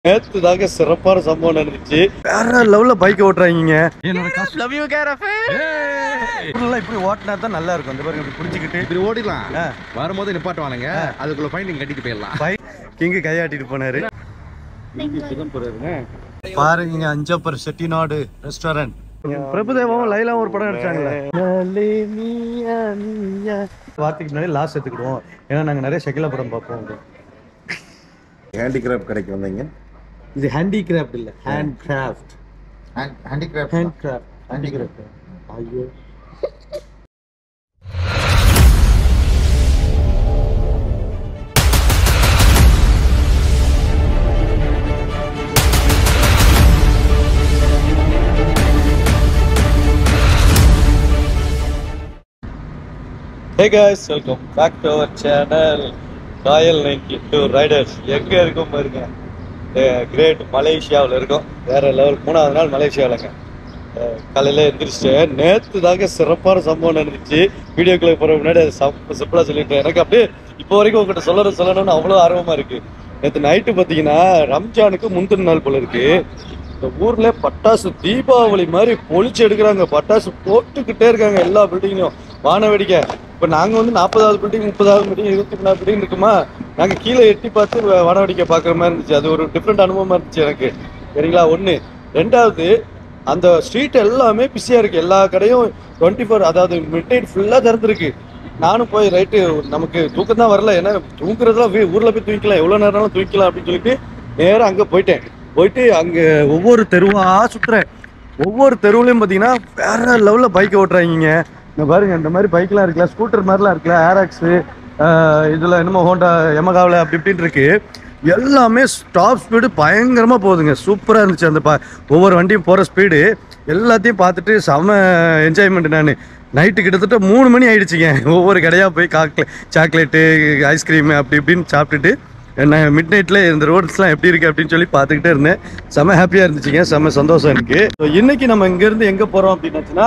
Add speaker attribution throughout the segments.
Speaker 1: நேத்து தாங்க சிறப்பான சம்பவம் நடந்துச்சு வேற லெவல்ல பைக் ஓட்டுறாங்க என்னோட காசு
Speaker 2: லவ் யூ கேரஃபே
Speaker 1: இப்படி ஓட்டினா தான் நல்லா இருக்கும் இந்த பாருங்க இப்படி புடிச்சுக்கிட்டு
Speaker 3: இப்படி ஓடிடலாம்
Speaker 1: ஆ.
Speaker 3: வரும்போது நிப்பாட்டுவானுங்க அதுக்குள்ள ஃபைண்டிங் கட்டிட்டு போயிடலாம்
Speaker 1: பைக் கிங்கு கையாட்டிட்டு போனாரு பாருங்க அஞ்சப்பர் செட்டிநாடு ரெஸ்டாரண்ட் பிரபுதேவாவும் லைலாவும் ஒரு படம் நடிச்சாங்களே வார்த்தைக்கு முன்னாடி லாஸ்ட் எடுத்துக்கிடுவோம் ஏன்னா நாங்க நிறைய ஷெக்கில படம் பார்ப்போம்
Speaker 3: ஹேண்டிகிராஃப்ட் கடைக்கு வந்தீங்க
Speaker 1: இது ஹேண்டிகிராஃப்ட் இல்ல hand craft
Speaker 3: handicraft
Speaker 1: hand craft handicraft ஐயோ hey guys welcome back to our channel royal ninety two riders எங்க இருக்கோம் பாருங்க கிரேட் மலேசியாவில் இருக்கோம் வேற லெவல் மூணாவது நாள் மலேசியாவிலங்க காலையில் எந்திரிச்சிட்டேன் நேற்று தாங்க சிறப்பான சம்பவம் நடந்துச்சு வீடியோக்குள்ள போகிற முன்னாடி அது சப் சிம்பிளாக சொல்லிட்டேன் எனக்கு அப்படியே இப்போ வரைக்கும் உங்கள்கிட்ட சொல்லணும் சொல்லணும்னு அவ்வளோ ஆர்வமாக இருக்கு நேற்று நைட்டு பார்த்தீங்கன்னா ரம்ஜானுக்கு முந்தின நாள் போல இருக்கு இந்த ஊர்ல பட்டாசு தீபாவளி மாதிரி பொழிச்சு எடுக்கிறாங்க பட்டாசு போட்டுக்கிட்டே இருக்காங்க எல்லா பில்டிங்லையும் வான வெடிக்கை இப்போ நாங்க வந்து நாற்பதாவது பில்டிங் முப்பதாவது பில்டிங் இருபத்தி மூணாவது பில்டிங் இருக்குமா நாங்க கீழே எட்டி பார்த்து வ- வான வெடிக்கை பார்க்குற மாதிரி இருந்துச்சு அது ஒரு டிஃப்ரெண்ட் அனுபவமா இருந்துச்சு எனக்கு சரிங்களா ஒண்ணு ரெண்டாவது அந்த ஸ்ட்ரீட் எல்லாமே பிஸியா இருக்கு எல்லா கடையும் டுவெண்ட்டி ஃபோர் அதாவது மிட் நைட் ஃபுல்லா திறந்துருக்கு நானும் போய் ரைட்டு நமக்கு தூக்கம் தான் வரல ஏன்னா தூங்குறதுலாம் வீ- ஊர்ல போய் தூங்கிக்கலாம் எவ்வளவு நேரம்னாலும் தூங்கிக்கலாம் அப்படின்னு சொல்லிட்டு நேரா அங்க போயிட்டேன் போயிட்டு அங்க ஒவ்வொரு தெருவா சுத்துறேன் ஒவ்வொரு தெருவுலையும் பாத்தீங்கன்னா வேற லெவல்ல பைக் ஓட்டுறாங்க இங்க பாருங்க இந்த மாதிரி பைக்லாம் இருக்குல்ல ஸ்கூட்டர் மாதிரிலாம் இருக்குல்ல ஏராக்ஸ் இதுல என்னமோ ஹோண்டா எமகாவில் அப்படி இப்படின்னு இருக்கு எல்லாமே ஸ்டாப் ஸ்பீடு பயங்கரமா போகுதுங்க சூப்பரா இருந்துச்சு அந்த ப- ஒவ்வொரு வண்டியும் போற ஸ்பீடு எல்லாத்தையும் பார்த்துட்டு செம என்ஜாய்மெண்ட் நான் நைட்டு கிட்டத்தட்ட மூணு மணி ஆயிடுச்சுங்க ஒவ்வொரு கடையா போய் காக்லே சாக்லேட்டு ஐஸ்கிரீம் அப்படி இப்படின்னு சாப்பிட்டுட்டு நான் மிட் நைட்டில் இந்த ரோட்ஸ்லாம் எப்படி இருக்குது அப்படின்னு சொல்லி பார்த்துக்கிட்டே இருந்தேன் செம்ம ஹாப்பியாக இருந்துச்சுங்க செம்ம சந்தோஷம் எனக்கு ஸோ இன்னைக்கு நம்ம இங்கேருந்து எங்கே போகிறோம் அப்படின்னாச்சுன்னா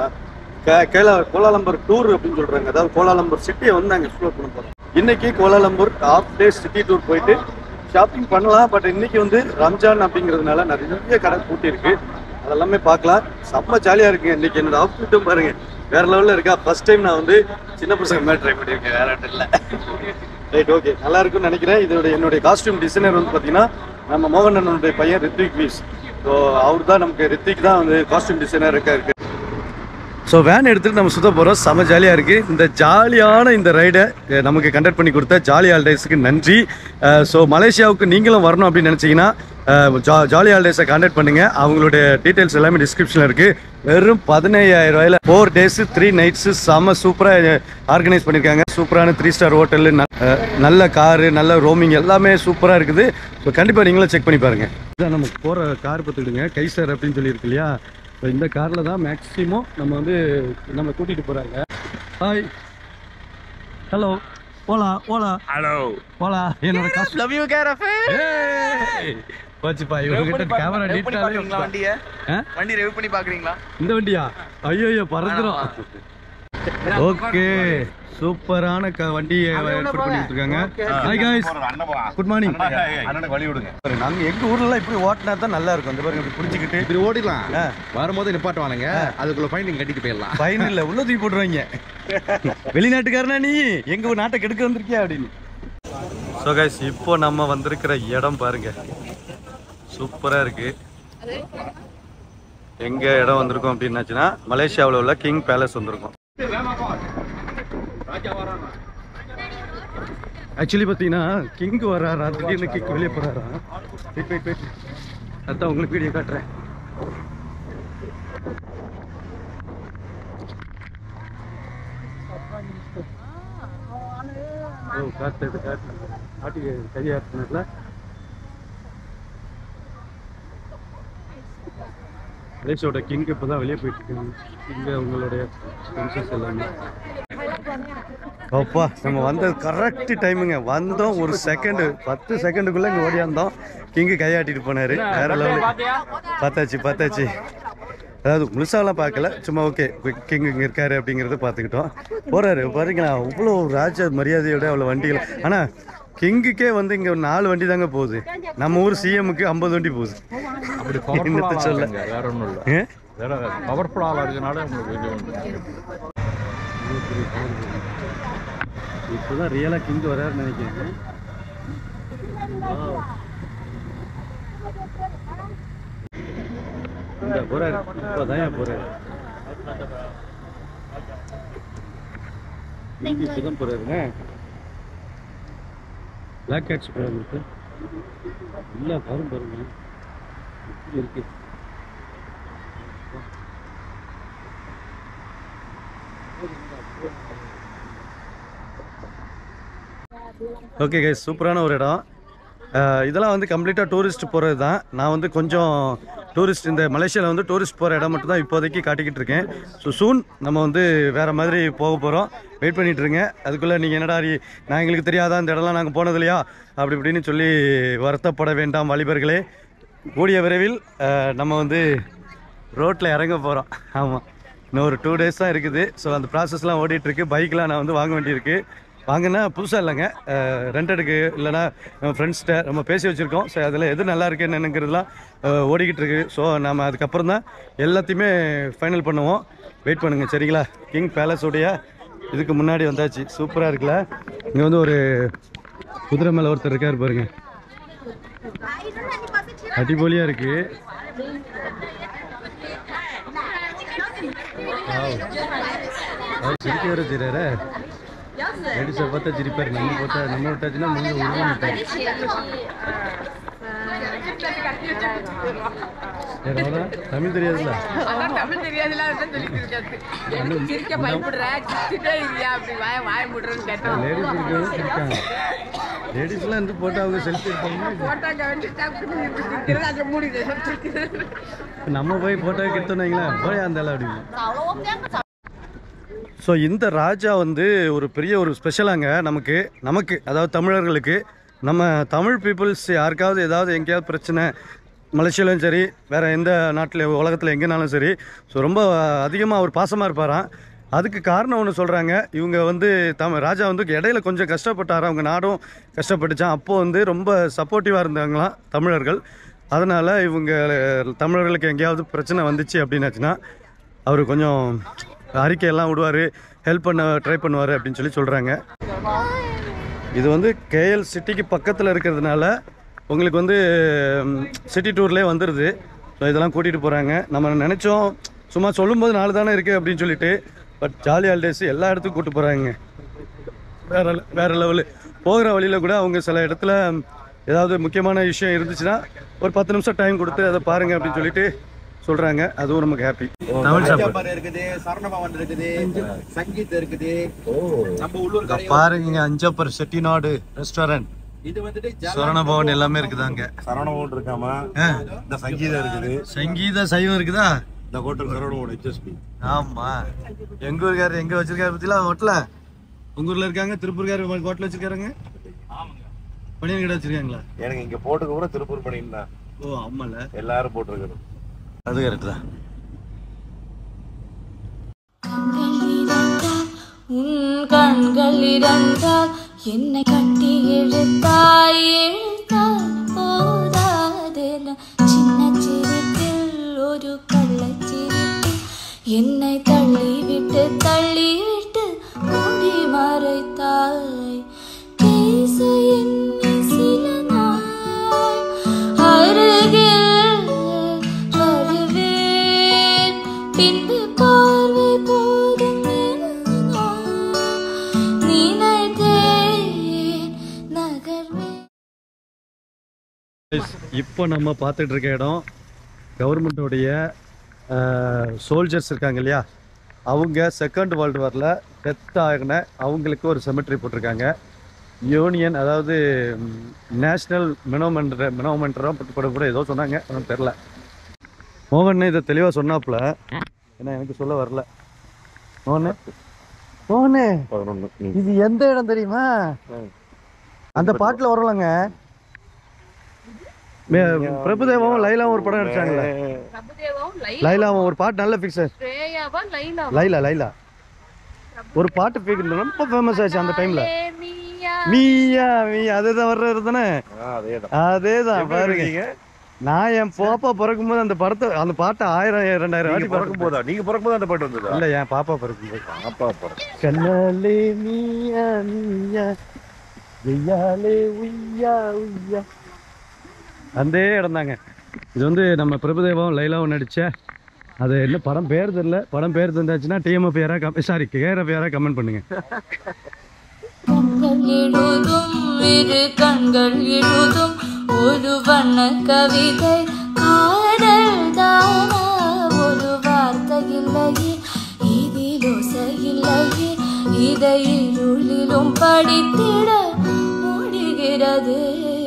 Speaker 1: கே- கேலா கோலாலம்பூர் டூர் அப்படின்னு சொல்கிறாங்க அதாவது கோலாலம்பூர் சிட்டியை வந்து நாங்கள் எக்ஸ்ப்ளோர் பண்ண போகிறோம் இன்னைக்கு Kuala Lumpur half day city tour போயிட்டு ஷாப்பிங் பண்ணலாம் பட் இன்னைக்கு வந்து ரம்ஜான் அப்படிங்கிறதுனால நிறைய கடை பூட்டி இருக்கு அதெல்லாமே பார்க்கலாம் செம்ம ஜாலியாக இருக்குங்க இன்னைக்கு என்னோட அவுட்ஃபிட்டும் பாருங்க வேற லெவலில் இருக்கா ஃபர்ஸ்ட் டைம் நான் வந்து சின்ன பசங்க மாதிரி ட்ரை பண்ணியிருக்கேன் வேற ஒன்றும் இல்லை ரைட் ஓகே நல்லா இருக்கும்னு நினைக்கிறேன் இதோட என்னுடைய காஸ்டியூம் டிசைனர் வந்து பார்த்தீங்கன்னா நம்ம மோகன் அண்ணனுடைய பையன் ரித்விக் வீஸ் ஸோ அவர் தான் நமக்கு ரித்விக் தான் வந்து காஸ்டியூம் டிசைனர் இருக்கா இருக்கு ஸோ வேன் எடுத்துட்டு நம்ம சுத்த போகிறோம் செம ஜாலியாக இருக்குது இந்த ஜாலியான இந்த ரைடை நமக்கு கண்டக்ட் பண்ணி கொடுத்த ஜாலி ஹாலிடேஸுக்கு நன்றி ஸோ மலேசியாவுக்கு நீங்களும் வரணும் அப்படின்னு நினச்சிங்கன்னா ஜா ஜாலி ஹாலிடேஸை கான்டாக்ட் பண்ணுங்கள் அவங்களுடைய டீட்டெயில்ஸ் எல்லாமே டிஸ்கிரிப்ஷனில் இருக்குது வெறும் பதினையாயிரம் ரூபாயில ஃபோர் டேஸு த்ரீ நைட்ஸு செம சூப்பராக ஆர்கனைஸ் பண்ணியிருக்காங்க சூப்பரான த்ரீ ஸ்டார் ஹோட்டலு நல்ல காரு நல்ல ரோமிங் எல்லாமே சூப்பராக இருக்குது ஸோ கண்டிப்பாக நீங்களும் செக் பண்ணி பாருங்கள் இதான் நம்ம போகிற கார் பார்த்துக்கிடுங்க கைசர் அப்படின்னு சொல்லி இருக்கு இல்லையா ஸோ இந்த காரில் தான் மேக்ஸிமம் நம்ம வந்து நம்ம கூட்டிகிட்டு போகிறாங்க ஹாய் ஹலோ ஓலா ஓலா
Speaker 2: ஹலோ
Speaker 1: ஓலா என்னோட காசு
Speaker 2: லவ் யூ கேரஃபே
Speaker 1: போச்சுப்பா இவங்ககிட்ட கேமரா நீட்டாலே
Speaker 2: வண்டியை
Speaker 1: ஆ?
Speaker 2: வண்டி ரெவ் பண்ணி பாக்குறீங்களா
Speaker 1: இந்த வண்டியா ஐயோ ஐயோ பறந்துடும் ஓகே சூப்பரான க வண்டியை ஏற்பாடு பண்ணி கொடுத்துருக்காங்க ஹாய் காய்ஸ் குட் மார்னிங்
Speaker 3: அண்ணனுக்கு வழி விடுங்க
Speaker 1: நாங்க எங்க ஊர்ல இப்படி ஓட்டினா தான் நல்லா இருக்கும் இந்த பாருங்க இப்படி புடிச்சுக்கிட்டு
Speaker 3: இப்படி ஓடிடலாம்
Speaker 1: ஆ.
Speaker 3: வரும்போது நிப்பாட்டுவானுங்க அதுக்குள்ள ஃபைண்டிங் கட்டிட்டு போயிடலாம்
Speaker 1: ஃபைன் இல்ல உள்ள தூக்கி போட்டுருவாங்க வெளிநாட்டுக்காரனா நீ எங்க ஒரு நாட்டை கெடுக்க வந்திருக்கியா அப்படின்னு ஸோ கைஸ் இப்போ நம்ம வந்திருக்கிற இடம் பாருங்க சூப்பரா இருக்கு எங்க இடம் வந்திருக்கோம் அப்படின்னாச்சுன்னா மலேசியாவில் உள்ள கிங் பேலஸ் வந்திருக்கோம் ஆக்சுவலி பார்த்தீங்கன்னா கிங் வராரா திடீர்னு கிங் வெளியே போறாரா வெயிட் வெயிட் வெயிட் அதான் உங்களுக்கு வீடியோ காட்டுறேன் ஓ காத்து இது காத்து ஆட்டிக்கு கையாட்டினதுல மலேசியாவோட கிங் இப்போ தான் வெளியே போயிட்டு இருக்காங்க இங்கே உங்களுடைய ஃப்ரெண்ட்ஸஸ் எல்லாமே அப்பா நம்ம வந்தது கரெக்ட் டைமுங்க வந்தோம் ஒரு செகண்ட் பத்து செகண்டுக்குள்ள இங்க ஓடியாந்தோம் கிங்கு கையாட்டிட்டு போனாரு வேற லெவலு பார்த்தாச்சு பார்த்தாச்சு அதாவது முழுசாலாம் பார்க்கல சும்மா ஓகே கிங் இங்கே இருக்காரு அப்படிங்கிறத பார்த்துக்கிட்டோம் போறாரு பாருங்களா அவ்வளோ ராஜ மரியாதையோட அவ்வளோ வண்டிகள் ஆனால் கிங்குக்கே வந்து இங்கே ஒரு நாலு வண்டி தாங்க போகுது நம்ம ஊர் சிஎம்முக்கு ஐம்பது வண்டி போகுது
Speaker 2: அப்படி
Speaker 1: என்னத்த
Speaker 2: பவர்ஃபுல்லாக
Speaker 1: சொல்ல?
Speaker 2: சொல்லுங்க வேற ஒன்றும் இல்லை
Speaker 1: ஏ?
Speaker 2: வேற பவர்ஃபுல் ஆளாக இருக்கனால உங்களுக்கு இது வந்து
Speaker 1: இப்போதான் ரியலாக கிங் வராருன்னு நினைக்கிறேன் இந்த போறாரு இப்போதான் போறாரு கிங் இப்போதான் போறாருங்க பிளாக் கேட்ஸ் போறாரு இல்லை பாருங்க பாருங்க எப்படி இருக்கு ஓகே கைஸ் சூப்பரான ஒரு இடம் அஹ் இதெல்லாம் வந்து கம்ப்ளீட்டாக டூரிஸ்ட் போகிறது தான் நான் வந்து கொஞ்சம் டூரிஸ்ட் இந்த மலேசியாவில் வந்து டூரிஸ்ட் போகிற இடம் மட்டும் தான் இப்போதைக்கு காட்டிக்கிட்டு இருக்கேன் ஸோ சூன் நம்ம வந்து வேறு மாதிரி போக போகிறோம் வெயிட் பண்ணிட்டு இருங்க அதுக்குள்ளே நீங்கள் என்னடா நீ- நான் எங்களுக்கு தெரியாதா இந்த இடம்லாம் நாங்கள் போனது இல்லையா அப்படி இப்படின்னு சொல்லி வருத்தப்பட வேண்டாம் வாலிபர்களே கூடிய விரைவில் அஹ், நம்ம வந்து ரோட்டில் இறங்க போகிறோம் ஆமாம் இன்னும் ஒரு டூ டேஸ் தான் இருக்குது ஸோ அந்த ப்ராசஸ்லாம் ஓடிட்டுருக்கு பைக்லாம் நான் வந்து வாங்க வேண்டியிருக்கு வாங்கினா புதுசாக இல்லைங்க ரெண்டடுக்கு இல்லைனா நம்ம ஃப்ரெண்ட்ஸ்கிட்ட நம்ம பேசி வச்சுருக்கோம் ஸோ அதில் எது நல்லா இருக்கு என்னங்கிறதுலாம் அஹ், ஓடிக்கிட்டு இருக்கு ஸோ நம்ம அதுக்கப்புறம் தான் எல்லாத்தையுமே ஃபைனல் பண்ணுவோம் வெயிட் பண்ணுங்கள் சரிங்களா கிங் பேலஸோடைய இதுக்கு முன்னாடி வந்தாச்சு சூப்பராக இருக்குல்ல இங்கே வந்து ஒரு குதிரை மேலே ஒருத்தர் இருக்கார் பாருங்க அடிபொலியாக இருக்குது அவர் சிரிக்க வர செய்கிறாரு லேடிஸை பார்த்தா சிரிப்பார் நம்ம பார்த்தா நம்ம விட்டாச்சுன்னா முங்க உருவம் விட்டாரு சரி, அவ்வளவுதான். தமிழ் தெரியாதுல்ல
Speaker 4: அதான் தமிழ் தெரியாதுல அதான் சொல்லிட்டு இருக்காது சிரிக்க பயப்படுற சிரிச்சுட்டே இருக்கியா அப்படி வாய வாய முடுறேன்னு கேட்டோம்
Speaker 1: லேடிஸ் இருக்கிறவங்க சிரிக்காங்க லேடிஸ்லாம் வந்து போட்டு அவங்க செல்ஃபி எடுப்பாங்க
Speaker 4: போட்டாங்க வந்து டக்குன்னு இப்படி சிரிக்கிறது அங்க மூடிது சிரிக்கிறது
Speaker 1: நம்ம போய் போட்டோ எடுத்தோன்னு வைங்களேன் போய் அந்த அப்படி ஸோ இந்த ராஜா வந்து ஒரு பெரிய ஒரு ஸ்பெஷலாங்க நமக்கு நமக்கு அதாவது தமிழர்களுக்கு நம்ம தமிழ் பீப்புள்ஸ் யாருக்காவது ஏதாவது எங்கேயாவது பிரச்சனை மலேசியாலையும் சரி வேறு எந்த நாட்டில் உலகத்தில் எங்கேனாலும் சரி ஸோ ரொம்ப அதிகமாக அவர் பாசமாக இருப்பாராம் அதுக்கு காரணம் ஒன்று சொல்கிறாங்க இவங்க வந்து தம் ராஜா வந்து இடையில கொஞ்சம் கஷ்டப்பட்டாராம் அவங்க நாடும் கஷ்டப்பட்டுச்சான் அப்போது வந்து ரொம்ப சப்போர்ட்டிவாக இருந்தாங்களாம் தமிழர்கள் அதனால் இவங்க தமிழர்களுக்கு எங்கேயாவது பிரச்சனை வந்துச்சு அப்படின்னாச்சுன்னா அவர் கொஞ்சம் அறிக்கையெல்லாம் விடுவார் ஹெல்ப் பண்ண ட்ரை பண்ணுவார் அப்படின்னு சொல்லி சொல்கிறாங்க இது வந்து கேஎல் சிட்டிக்கு பக்கத்தில் இருக்கிறதுனால உங்களுக்கு வந்து சிட்டி டூர்லேயே வந்துடுது ஸோ இதெல்லாம் கூட்டிகிட்டு போகிறாங்க நம்ம நினச்சோம் சும்மா சொல்லும்போது நாலு தானே இருக்குது அப்படின்னு சொல்லிட்டு பட் ஜாலி ஹாலிடேஸ் எல்லா இடத்துக்கும் கூட்டு போகிறாங்க வேற le- வேற லெவலு போகிற வழியில் கூட அவங்க சில இடத்துல ஏதாவது முக்கியமான விஷயம் இருந்துச்சுன்னா ஒரு பத்து நிமிஷம் டைம் கொடுத்து அதை பாருங்க அப்படின்னு சொல்லிட்டு சொல்கிறாங்க அதுவும் நமக்கு ஹாப்பி தமிழ் சாப்பாடு
Speaker 3: அஜாபார் இருக்குது சரணபவன் இருக்குது சங்கீத் இருக்குது நம்ம உள்ளூர்
Speaker 1: இங்க பாருங்க அஞ்சப்பர் செட்டிநாடு ரெஸ்டாரண்ட்
Speaker 3: இது வந்துட்டு
Speaker 1: சரணபவன் எல்லாமே இருக்குதாங்க
Speaker 3: சரணபவன் இருக்காம இந்த சங்கீதம் இருக்குது
Speaker 1: சங்கீத சைவம் இருக்குதா
Speaker 3: இந்த ஹோட்டல் சரணபவன் ஹெச்எஸ்பி
Speaker 1: ஆமா எங்க ஊருக்காரர் எங்க வச்சிருக்காரு பத்திலாம் ஹோட்டல உங்க ஊர்ல இருக்காங்க திருப்பூர்கார் ஹோட்டல் வச்சிருக்காருங்க பணியன் கடை வச்சிருக்காங்களா
Speaker 3: எனக்கு இங்க போட்டுக்க கூட திருப்பூர் பண்ணியிருந்தா
Speaker 1: ஓ ஆமால
Speaker 3: எல்லாரும் போட்டிருக்கணும்
Speaker 1: அது கரெக்ட் தான்
Speaker 5: கண்களிரண்டால் உன் கண்கள் இருந்தால் என்னை கட்டி இழுத்தாய் இழுத்தால் போதாதென சின்ன சிரிப்பில் ஒரு கள்ளச்சிரிப்பில் என்னை தள்ளிவிட்டு தள்ளிவிட்டு மூடி மறைத்தாய் பேச எண்ணி சில நாள் அருகில் வருவேன் பின்பு பார்வை போதும் என நான் நினைத்தேன் நகர்வேன்
Speaker 1: இப்போ நம்ம பார்த்துட்டு இருக்க இடம் கவர்மெண்ட்டோடைய சோல்ஜர்ஸ் இருக்காங்க இல்லையா அவங்க செகண்ட் வேர்ல்டு வாரில் டெத் ஆகின அவங்களுக்கு ஒரு செமெட்ரி போட்டிருக்காங்க யூனியன் அதாவது நேஷ்னல் மினோமெண்ட்ர மினோமெண்ட்ரோ போட கூட ஏதோ சொன்னாங்க ஒன்றும் தெரில மோகன் இதை தெளிவாக சொன்னாப்புல ஏன்னா எனக்கு சொல்ல வரல மோகனே மோகனே
Speaker 3: பதினொன்று
Speaker 1: இது எந்த இடம் தெரியுமா அந்த பாட்டுல வரலங்க பிரபுதேவாவும் லைலாவும் ஒரு படம் நடிச்சாங்கல்ல
Speaker 4: பிரபுதேவாவும்
Speaker 1: லைலாவும் ஒரு பாட்டு நல்ல பிக்ஸ்
Speaker 4: ஸ்ரேயாவா லைலா
Speaker 1: லைலா லைலா ஒரு பாட்டு பிக் ரொம்ப ஃபேமஸ் ஆச்சு அந்த டைம்ல
Speaker 4: நீ மீயா
Speaker 1: மீயா மீ அதுதான் வர்றது தானே
Speaker 3: அதேதான்
Speaker 1: அதேதான் பாருங்க நான் என் பாப்பா பிறக்கும் போது அந்த படத்தை அந்த பாட்டை ஆயிரம் ரெண்டாயிரம் வாட்டி
Speaker 3: நீங்க பிறக்கும் போதா நீங்க பிறக்கும் போது அந்த பாட்டு வந்ததா
Speaker 1: இல்ல என் பாப்பா பிறக்கும் போது
Speaker 3: அப்பா பிறக்கும்
Speaker 1: கண்ணாலே மீயா மீயா வெய்யாலே உய்யா உய்யா அந்த இடம் தாங்க இது வந்து நம்ம பிரபுதேவாவும் லைலாவும் நடிச்ச அது என்ன படம் பேர் தெரியல படம் பேர் தெரிஞ்சாச்சுன்னா டிஎம்எஃப் யாரா கம் சாரி கேஆர்எஃப் யாரா கமெண்ட் பண்ணுங்க
Speaker 5: கண்கள் எழுதும் இரு கண்கள் எழுதும் ஒரு வண்ண கவிதை காதல் தானா ஒரு வார்த்தை இல்லையே இதில் ஓசை இல்லையே இதை இருளிலும் படித்திட முடிகிறது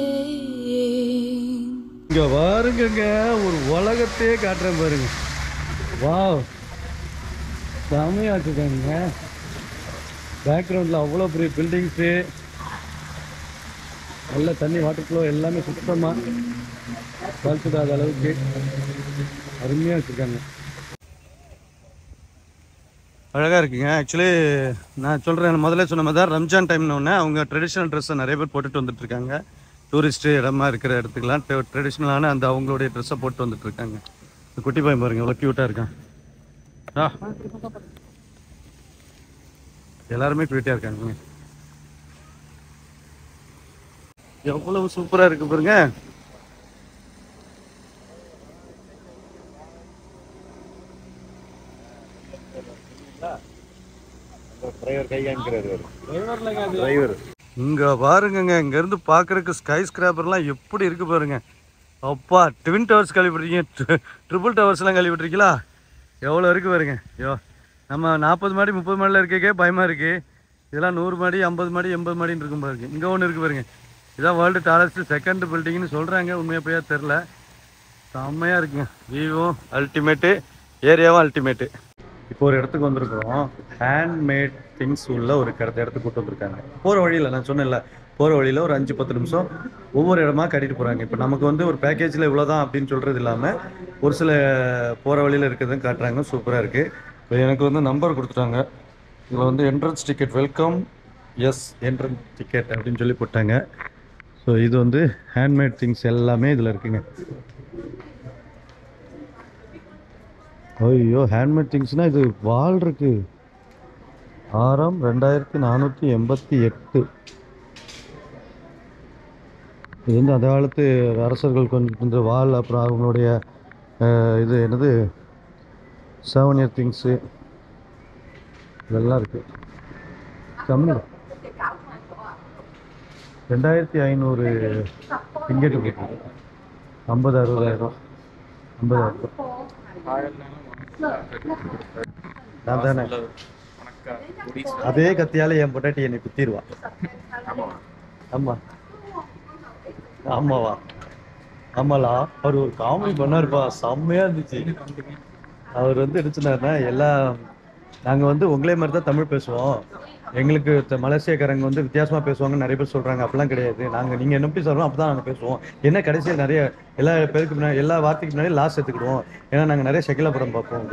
Speaker 1: இங்க பாருங்கங்க ஒரு உலகத்தையே காட்டுறேன் பாருங்க வாவ் செமையா வச்சுருக்காங்க பேக்ரவுண்டில் அவ்வளோ பெரிய பில்டிங்ஸு நல்ல தண்ணி வாட்டர் ஃப்ளோ எல்லாமே சுத்தமாக கலத்துடாத அளவுக்கு அருமையாக வச்சுருக்காங்க அழகாக இருக்குங்க ஆக்சுவலி நான் சொல்கிறேன் முதல்ல சொன்ன மாதிரி தான் ரம்ஜான் டைம்னு ஒன்று அவங்க ட்ரெடிஷ்னல் ட்ரெஸ்ஸை நிறைய பேர் போட்டுட்டு வந்துட்டு இருக்காங்க டூரிஸ்ட் இடமா இருக்கிற இடத்துக்குலாம் ட்ரெடிஷ்னலான அந்த அவங்களுடைய ட்ரெஸ்ஸை போட்டு வந்துட்டு இருக்காங்க இந்த குட்டி பையன் பாருங்க எவ்வளோ க்யூட்டாக இருக்கான் ஆ எல்லாருமே க்யூட்டாக இருக்காங்க எவ்வளவு சூப்பராக இருக்கு பாருங்க
Speaker 3: டிரைவர் கை காமிக்கிறாரு டிரைவர்
Speaker 1: இங்க பாருங்கங்க இங்க இருந்து பாக்குறதுக்கு ஸ்கை ஸ்கிராப்பர்லாம் எப்படி இருக்கு பாருங்க அப்பா ட்வின் டவர்ஸ் கழிவிட்றீங்க ட்ரிபிள் டவர்ஸ் எல்லாம் கழிவிட்றீங்களா எவ்வளோ இருக்கு பாருங்க ஐயோ நம்ம நாற்பது மாடி முப்பது மாடியில் இருக்கே பயமா இருக்கு இதெல்லாம் நூறு மாடி ஐம்பது மாடி எண்பது மாடின்னு இருக்கும் பாருங்க இங்க ஒன்று இருக்கு பாருங்க இதான் வேர்ல்டு டாலஸ்ட் செகண்ட் பில்டிங்னு சொல்றாங்க உண்மையா போயா தெரில செம்மையா இருக்குங்க வியூவும் அல்டிமேட்டு ஏரியாவும் அல்டிமேட்டு இப்போ ஒரு இடத்துக்கு வந்திருக்கிறோம் ஹேண்ட்மேட் திங்ஸ் உள்ள ஒரு கடத்த இடத்துக்கு கூட்டு வந்திருக்காங்க போகிற வழியில் நான் சொன்னேன்ல போகிற வழியில் ஒரு அஞ்சு பத்து நிமிஷம் ஒவ்வொரு இடமா கட்டிட்டு போகிறாங்க இப்போ நமக்கு வந்து ஒரு பேக்கேஜில் இவ்வளோதான் அப்படின்னு சொல்கிறது இல்லாமல் ஒரு சில போகிற வழியில் இருக்கிறதும் காட்டுறாங்க சூப்பராக இருக்குது இப்போ எனக்கு வந்து நம்பர் கொடுத்துட்டாங்க இதில் வந்து entrance ticket welcome yes entrance ticket அப்படின்னு சொல்லி போட்டாங்க ஸோ இது வந்து ஹேண்ட்மேட் திங்ஸ் எல்லாமே இதில் இருக்குங்க ஐயோ ஹேண்ட்மேட் திங்ஸ்னால் இது வால் இருக்கு ஆறாம் ரெண்டாயிரத்தி நானூற்றி எண்பத்தி எட்டு இது வந்து அந்த காலத்து அரசர்கள் கொஞ்சம் இந்த வால் அப்புறம் அவங்களுடைய அஹ், இது என்னது செவனியர் திங்ஸு இதெல்லாம் இருக்குது கம்மி ரெண்டாயிரத்தி ஐநூறு டிக்கெட்டு போட்டு ஐம்பது அறுபதாயிரம் ஐம்பதாயிரம் நான் தானே அதே கத்தியால என் பொட்டாட்டி என்னை குத்திடுவா ஆமா ஆமாவா ஆமாலா அவர் ஒரு காமெடி பண்ணாருப்பா செம்மையா இருந்துச்சு அவர் வந்து எடுத்துனாருன்னா எல்லாம் நாங்க வந்து உங்களே மாதிரி தான் தமிழ் பேசுவோம் எங்களுக்கு த- மலேசியக்காரங்க வந்து வித்தியாசமா பேசுவாங்க நிறைய பேர் சொல்றாங்க அப்படிலாம் கிடையாது நாங்க நீங்க என்ன எப்படி சொல்றோம் அப்பதான் நாங்க பேசுவோம் என்ன கடைசியில் நிறைய எல்லா பேருக்கு முன்னாடி எல்லா வார்த்தைக்கு முன்னாடி லாஸ் எடுத்துக்கிடுவோம் ஏன்னா நாங்க நிறைய செக்கில படம் பார்ப்போம்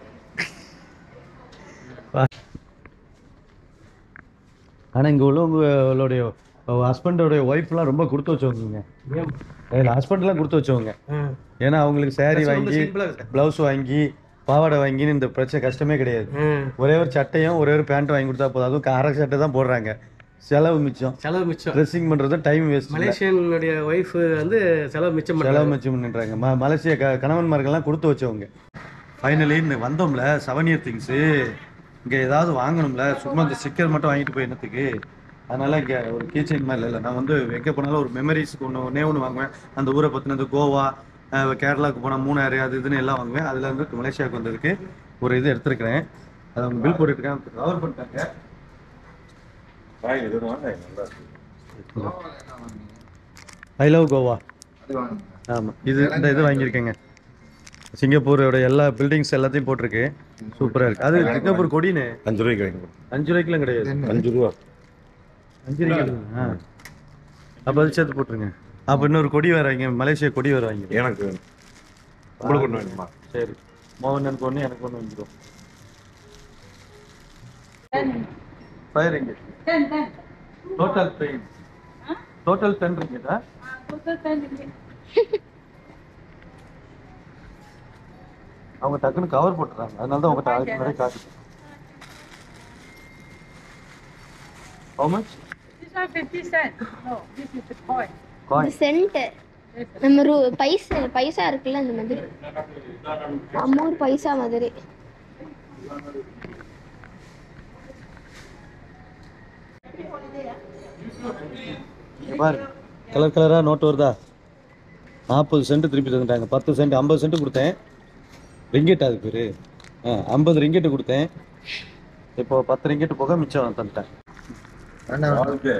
Speaker 1: ஆனா இங்க உள்ளவங்களுடைய ஹஸ்பண்டோடைய ஒய்ஃப்லாம் ரொம்ப கொடுத்து வச்சவங்க இல்லை ஹஸ்பண்ட்லாம் கொடுத்து வச்சவங்க ஏன்னா அவங்களுக்கு saree வாங்கி ப்ளவுஸ் வாங்கி பாவாடை வாங்கின்னு இந்த பிரச்சனை கஷ்டமே கிடையாது ஒரே ஒரு சட்டையும் ஒரே ஒரு பேண்ட் வாங்கி கொடுத்தா போதும் அதுவும் அரை சட்டை தான் போடுறாங்க செலவு மிச்சம்
Speaker 6: செலவு மிச்சம்
Speaker 1: ட்ரெஸ்ஸிங் பண்றது டைம் வேஸ்ட்
Speaker 6: மலேசியனுடைய ஒய்ஃப் வந்து செலவு மிச்சம்
Speaker 1: செலவு
Speaker 6: பண்றாங்க
Speaker 1: மிச்சம்ன்றாங்க ம மலேசிய க கணவன்மார்கள்லாம் கொடுத்து வச்சவங்க ஃபைனலி வந்தோம்ல செவனியர் திங்ஸு இங்கே ஏதாவது வாங்கணும்ல சும்மா இந்த ஸ்டிக்கர் மட்டும் வாங்கிட்டு போய் என்னத்துக்கு அதனால இங்கே ஒரு கீச்சைன் மாதிரி இல்லை நான் வந்து எங்கே போனாலும் ஒரு மெமரிஸ்க்கு ஒன்று ஒன்றே ஒன்று வாங்குவேன் அந்த ஊரை பற்றினது கோவா அஹ் கேரளாவுக்கு போனால் மூணாறு அது இதுன்னு எல்லாம் வாங்குவேன் அதில் இருந்து மலேசியாவுக்கு வந்ததுக்கு ஒரு இது எடுத்திருக்கிறேன் அதை அவங்க பில் போட்டுருக்கேன் கவர் பண்ணிட்டாங்க ஐ லவ் கோவா ஆமாம் இது இந்த இது வாங்கியிருக்கேங்க சிங்கப்பூரோட எல்லா பில்டிங்ஸ் எல்லாத்தையும் போட்டிருக்கு சூப்பராக இருக்கு அது சிங்கப்பூர் கொடினு
Speaker 3: அஞ்சு ரூபாய்க்கு வாங்கி
Speaker 1: அஞ்சு ரூபாய்க்குலாம் கிடையாது
Speaker 3: அஞ்சு ரூபா
Speaker 1: அஞ்சு ரூபாய்க்கு ஆ அப்போ அது சேர்த்து போட்டுருங்க அப்போ இன்னொரு கொடி வேற வாங்க மலேசியா கொடி வேற வாங்கி
Speaker 3: எனக்கு வேணும் உங்களுக்கு ஒன்று வேணுமா
Speaker 1: சரி மோகன் எனக்கு ஒன்று எனக்கு ஒன்று வந்துடும் ஃபயர் எங்கே டோட்டல் பெயின் டோட்டல் டென் ரிங்கெட்டா அவங்க டக்குன்னு கவர் போட்டுறாங்க அதனால தான் உங்கள்கிட்ட அதுக்கு முன்னாடி காட்டுது How much?
Speaker 7: This one 50 cents. No, this is the coin.
Speaker 1: Coin.
Speaker 8: Cent நம்ம ரூ பைசா பைசா இருக்குல்ல அந்த மாதிரி நம்ம ஊர் பைசா மாதிரி
Speaker 1: இங்க பாரு கலர் கலராக நோட்டு வருதா நாற்பது சென்ட் திருப்பி தந்துட்டாங்க பத்து சென்ட் ஐம்பது சென்ட் கொடுத்தேன் ரிங்கெட் அது பேர் ஆ ஐம்பது ரிங்கெட்டு கொடுத்தேன் இப்போ பத்து ரிங்கெட்டு போக மிச்சம் தந்துட்டேன் ஓகே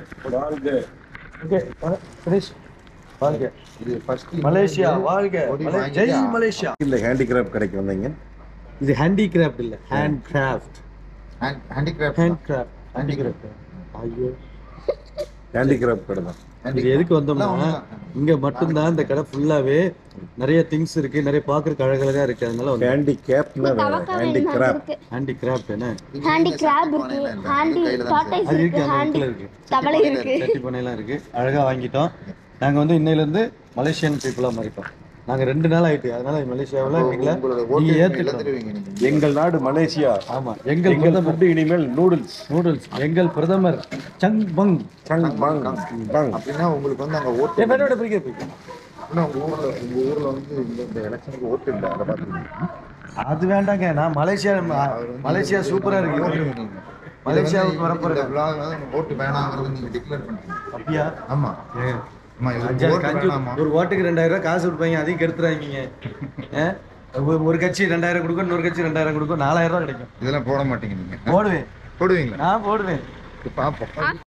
Speaker 1: ஃபினிஷ் வாழ்க
Speaker 3: இது ஃபர்ஸ்ட்
Speaker 1: மலேசியா வாழ்க மலே- ஜெய் மலேசியா
Speaker 3: இந்த ஹேண்டிகிராஃப்ட் கடைக்கு வந்தீங்க
Speaker 1: இது ஹேண்டிகிராஃப்ட் இல்ல hand craft
Speaker 3: handicraft
Speaker 1: hand craft handicraft ஐயோ
Speaker 3: ஹேண்டிகிராஃப்ட் கடை தான்
Speaker 1: இது எதுக்கு வந்தோம்னா இங்க மட்டும்தான் இந்த கடை ஃபுல்லாவே நிறைய திங்ஸ் இருக்கு நிறைய பாக்குறதுக்கு அழகழகா இருக்கு அதனால வந்து
Speaker 3: ஹேண்டிகேப்ட்னா
Speaker 8: தவக்கா வேணுமா
Speaker 3: ஹேண்டிகிராஃப்ட்
Speaker 8: இருக்கு
Speaker 1: ஹேண்டி கிராஃப்ட் என்ன
Speaker 8: ஹேண்டி கிராப் இருக்கு ஹேண்டி டாட்டைஸ்
Speaker 1: அது
Speaker 8: இருக்கு
Speaker 1: இருக்கு அந்த
Speaker 8: ஹேண்டி
Speaker 1: இடத்துல இருக்கு
Speaker 8: தவளை இருக்கு
Speaker 1: சட்டி பண்ணையெல்லாம் இருக்கு அழகா வாங்கிட்டோம் நாங்க வந்து இன்னையில இருந்து மலேசியன் பீப்புளா மாறிட்டோம் நாங்க ரெண்டு நாள் ஆயிட்டு அதனால மலேசியாவுல எங்களை நீங்க ஏத்துக்கணும்
Speaker 3: எங்கள் நாடு மலேசியா
Speaker 1: ஆமா எங்கள்
Speaker 3: எங்கள்
Speaker 1: பிரதமர்
Speaker 3: ஃபுட்டு இனிமேல் நூடுல்ஸ்
Speaker 1: நூடுல்ஸ் எங்கள் பிரதமர் சங் பங்
Speaker 3: சங் பங் பங்
Speaker 9: அப்படின்னா உங்களுக்கு வந்து அங்க ஓட்டு
Speaker 1: ஏன் வேணோட பிரிக்க பிரிக்க
Speaker 9: இன்னும் உங்க ஊர்ல உங்க ஊர்ல வந்து இந்த இந்த எலெக்ஷனுக்கு ஓட்டு இல்லை அதை பார்த்துருக்கீங்க
Speaker 1: அது வேண்டாங்க நான் மலேசியா மலேசியா சூப்பரா இருக்கு மலேசியாவுக்கு வரப்போறேன்
Speaker 9: இந்த vlog வந்து உங்க ஓட்டு வேணாங்கிறது நீங்க டிக்ளேர் பண்ணிட்டீங்க
Speaker 1: அப்படியா
Speaker 9: ஆமா ஆமா இது
Speaker 1: அஞ்சாறு
Speaker 9: ஓட்டு
Speaker 1: கஞ்சி
Speaker 9: வேணாமா
Speaker 1: ஒரு ஓட்டுக்கு ரெண்டாயிரம் ரூபாய் காசு கொடுப்பாங்க அதையும் கெடுத்துறாங்க ஒரு- ஒரு கட்சி ரெண்டாயிரம் கொடுக்கும் இன்னொரு கட்சி ரெண்டாயிரம் கொடுக்கும் நாலாயிரம் ரூபாய் கிடைக்கும்
Speaker 9: இதெல்லாம் போட மாட்டீங்க நீங்க
Speaker 1: போடுவேன்
Speaker 9: போடுவீங்களா
Speaker 1: நான் போடுவேன்
Speaker 9: பாப்போம்